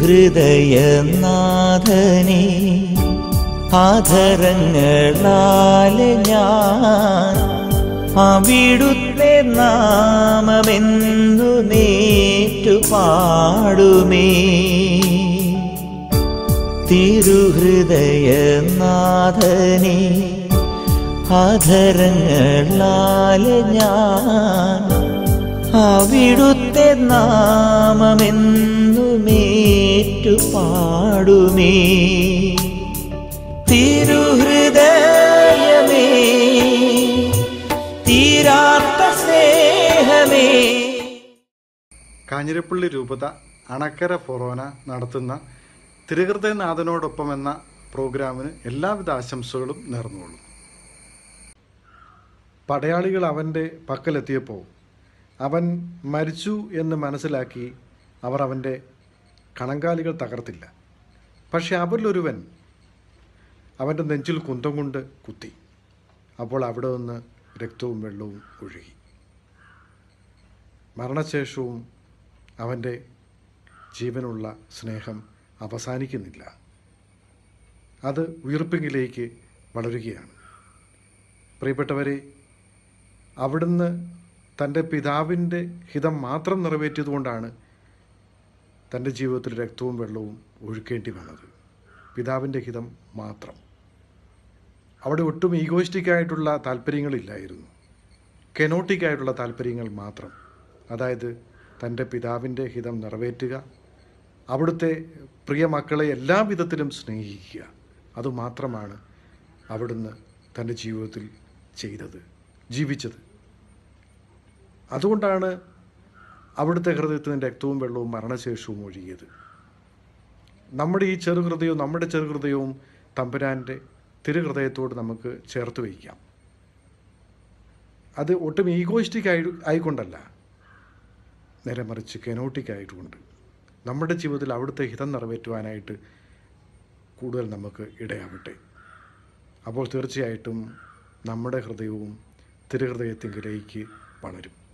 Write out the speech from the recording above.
തിരുഹൃദയനാഥനെ ആധരങ്ങളാലെ ഞാൻ അവിടുത്തെ നാമമെന്നു നേറ്റു പാടുമേ തിരുഹൃദയനാഥനെ ആധരങ്ങളാലെ ഞാൻ അവിടുത്തെ നാമമെന്നുമേറ്റു പാടുമേ തിരുഹൃദയമേ തീരാത്ത സ്നേഹമേ കാഞ്ഞിരപ്പള്ളി രൂപത അണക്കര ഫൊറോന നടത്തുന്ന തിരുഹൃദയനാഥനോടൊപ്പം എന്ന പ്രോഗ്രാമിന് എല്ലാവിധ ആശംസകളും നേർന്നുകൊള്ളും പടയാളികൾ അവൻ്റെ പക്കലെത്തിയപ്പോൾ അവൻ മരിച്ചു എന്ന് മനസ്സിലാക്കി അവർ അവൻ്റെ കണങ്കാലികൾ തകർത്തില്ല പക്ഷെ അവരിലൊരുവൻ അവൻ്റെ നെഞ്ചിൽ കുന്തം കൊണ്ട് കുത്തി അപ്പോൾ അവിടെ നിന്ന് രക്തവും വെള്ളവും ഒഴുകി മരണശേഷവും അവൻ്റെ ജീവനുള്ള സ്നേഹം അവസാനിക്കുന്നില്ല അത് ഉയർപ്പിങ്ങിലേക്ക് വളരുകയാണ് പ്രിയപ്പെട്ടവരെ അവിടുന്ന് തൻ്റെ പിതാവിൻ്റെ ഹിതം മാത്രം നിറവേറ്റിയതുകൊണ്ടാണ് തൻ്റെ ജീവിതത്തിൽ രക്തവും വെള്ളവും ഒഴുക്കേണ്ടി വന്നത് പിതാവിൻ്റെ ഹിതം മാത്രം അവിടെ ഒട്ടും ഈഗോയിസ്റ്റിക്കായിട്ടുള്ള താല്പര്യങ്ങളില്ലായിരുന്നു കെനോട്ടിക്കായിട്ടുള്ള താല്പര്യങ്ങൾ മാത്രം അതായത് തൻ്റെ പിതാവിൻ്റെ ഹിതം നിറവേറ്റുക അവിടുത്തെ പ്രിയ മക്കളെ എല്ലാ വിധത്തിലും സ്നേഹിക്കുക അതുമാത്രമാണ് അവിടുന്ന് തൻ്റെ ജീവിതത്തിൽ ചെയ്തത് ജീവിച്ചത് അതുകൊണ്ടാണ് അവിടുത്തെ ഹൃദയത്തിൽ നിന്ന് രക്തവും വെള്ളവും മരണശേഷവും ഒഴുകിയത് നമ്മുടെ ഈ ചെറുഹൃദയവും നമ്മുടെ ചെറുഹൃദയവും തമ്പുരാൻ്റെ തിരുഹൃദയത്തോട് നമുക്ക് ചേർത്ത് വയ്ക്കാം അത് ഒട്ടും ഈഗോയിസ്റ്റിക് ആയി ആയിക്കൊണ്ടല്ല നേരെ മറിച്ച് കെനോട്ടിക് ആയിട്ടുകൊണ്ട് നമ്മുടെ ജീവിതത്തിൽ അവിടുത്തെ ഹിതം നിറവേറ്റുവാനായിട്ട് കൂടുതൽ നമുക്ക് ഇടയാവട്ടെ അപ്പോൾ തീർച്ചയായിട്ടും നമ്മുടെ ഹൃദയവും തിരുഹൃദയത്തിങ്കിലേക്ക് വളരും